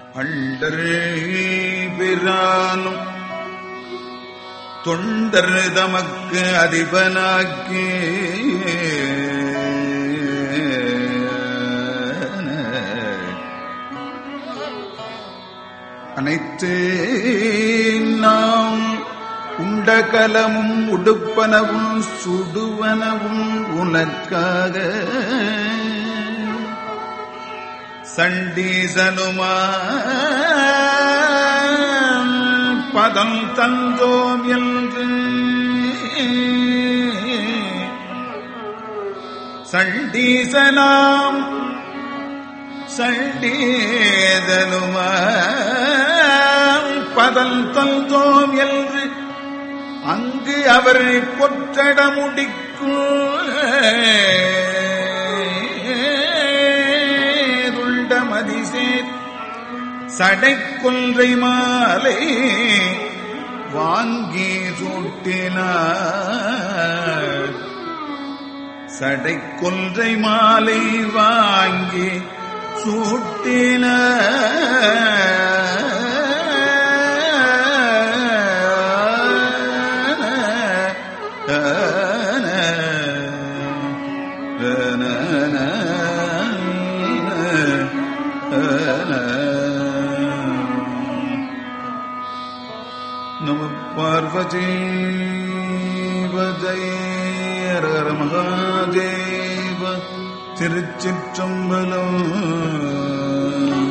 under பிரானும் தொண்டர் தமக்கு அதிபனாக்கி அனைத்து நாம் உண்டகலமும் உடுப்பனவும் சுடுவனவும் உனக்காக சண்டீசனுமா பதம் தந்தோம் என்று சண்டீசனாம் சண்டீதனுமா பதம் தந்தோம் என்று அங்கு அவர் பொற்றட முடிக்கும் மதிசேர் சடைக்கொன்றை மாலை வாங்கி சூட்டினார் சடைக்கொன்றை மாலை வாங்கி நம பார்வதி வஜயர மகாதேவ திருச்சிற்றம்பலம்